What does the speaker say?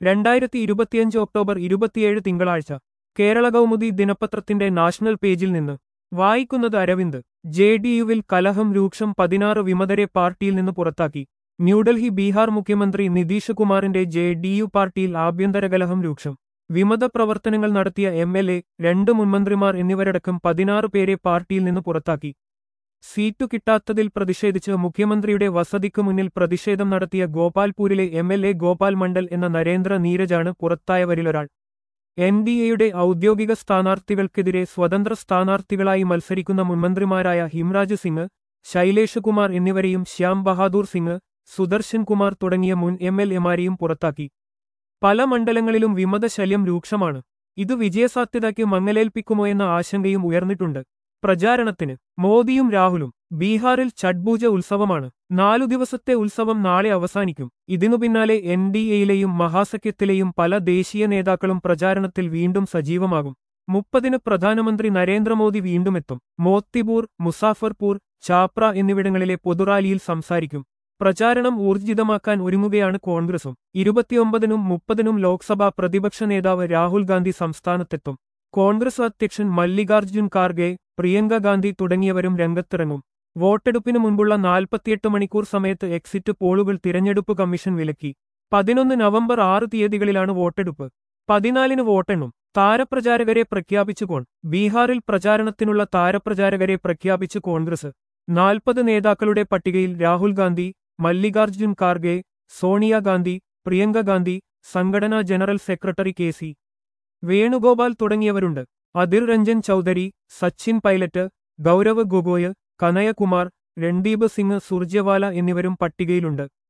രണ്ടായിരത്തി ഇരുപത്തിയഞ്ച് ഒക്ടോബർ ഇരുപത്തിയേഴ് തിങ്കളാഴ്ച കേരള കൗമുദി ദിനപത്രത്തിന്റെ നാഷണൽ പേജിൽ നിന്ന് വായിക്കുന്നത് അരവിന്ദ് ജെ ഡി യുവിൽ കലഹം രൂക്ഷം പതിനാറ് വിമതരെ പാർട്ടിയിൽ നിന്ന് പുറത്താക്കി ന്യൂഡൽഹി ബീഹാർ മുഖ്യമന്ത്രി നിതീഷ് കുമാറിന്റെ ജെ ഡി യു പാർട്ടിയിൽ ആഭ്യന്തര കലഹം രൂക്ഷം വിമത പ്രവർത്തനങ്ങൾ നടത്തിയ എം എൽ എ രണ്ട് മുൻമന്ത്രിമാർ എന്നിവരടക്കം പതിനാറ് പേരെ പാർട്ടിയിൽ നിന്ന് പുറത്താക്കി സീറ്റു കിട്ടാത്തതിൽ പ്രതിഷേധിച്ച് മുഖ്യമന്ത്രിയുടെ വസതിക്ക് മുന്നിൽ പ്രതിഷേധം നടത്തിയ ഗോപാൽപൂരിലെ M L A Gopal Mandal എന്ന നരേന്ദ്ര നീരജാണ് പുറത്തായവരിലൊരാൾ എൻ ഡി എയുടെ ഔദ്യോഗിക സ്ഥാനാർത്ഥികൾക്കെതിരെ സ്വതന്ത്ര സ്ഥാനാർത്ഥികളായി മത്സരിക്കുന്ന മുൻമന്ത്രിമാരായ ഹിംരാജ് സിംഗ് ശൈലേഷ് കുമാർ എന്നിവരെയും ശ്യാം ബഹാദൂർ സിംഗ് സുദർശൻ കുമാർ തുടങ്ങിയ മുൻ എം എൽ എമാരെയും പുറത്താക്കി പല മണ്ഡലങ്ങളിലും വിമതശല്യം രൂക്ഷമാണ് ഇത് വിജയസാധ്യതയ്ക്ക് മങ്ങലേൽപ്പിക്കുമോ എന്ന ആശങ്കയും ഉയർന്നിട്ടുണ്ട് പ്രചാരണത്തിന് മോദിയും രാഹുലും ബീഹാറിൽ ഛഡ്പൂജ ഉത്സവമാണ് നാലു ദിവസത്തെ ഉത്സവം നാളെ അവസാനിക്കും ഇതിനു പിന്നാലെ എൻ ഡി എയിലെയും മഹാസഖ്യത്തിലെയും പല ദേശീയ നേതാക്കളും പ്രചാരണത്തിൽ വീണ്ടും സജീവമാകും മുപ്പതിന് പ്രധാനമന്ത്രി നരേന്ദ്രമോദി വീണ്ടുമെത്തും മോത്തിപൂർ മുസാഫർപൂർ ചാപ്ര എന്നിവിടങ്ങളിലെ പൊതുറാലിയിൽ സംസാരിക്കും പ്രചാരണം ഊർജിതമാക്കാൻ ഒരുങ്ങുകയാണ് കോൺഗ്രസും ഇരുപത്തിയൊമ്പതിനും മുപ്പതിനും ലോക്സഭാ പ്രതിപക്ഷ നേതാവ് രാഹുൽ ഗാന്ധി സംസ്ഥാനത്തെത്തും കോൺഗ്രസ് അധ്യക്ഷൻ മല്ലികാർജ്ജുൻ ഖാർഗെ പ്രിയങ്ക ഗാന്ധി തുടങ്ങിയവരും രംഗത്തിറങ്ങും വോട്ടെടുപ്പിന് മുൻപുള്ള നാൽപ്പത്തിയെട്ട് മണിക്കൂർ സമയത്ത് എക്സിറ്റ് പോളുകൾ തിരഞ്ഞെടുപ്പ് കമ്മീഷൻ വിലക്കി പതിനൊന്ന് നവംബർ ആറ് തീയതികളിലാണ് വോട്ടെടുപ്പ് പതിനാലിന് വോട്ടെണ്ണും താരപ്രചാരകരെ പ്രഖ്യാപിച്ചു കോൺ ബീഹാറിൽ പ്രചാരണത്തിനുള്ള താരപ്രചാരകരെ പ്രഖ്യാപിച്ച് കോൺഗ്രസ് നാൽപ്പത് നേതാക്കളുടെ പട്ടികയിൽ രാഹുൽ ഗാന്ധി മല്ലികാർജ്ജുൻ ഖാർഗെ സോണിയാഗാന്ധി പ്രിയങ്ക ഗാന്ധി സംഘടനാ general secretary K C Venugopal തുടങ്ങിയവരുണ്ട് Adhir Ranjan Chaudhary Sachin pilot Gaurav Gogoi Kanhaiya Kumar Randeep Singh Surjewala എന്നിവരും പട്ടികയിലുണ്ട്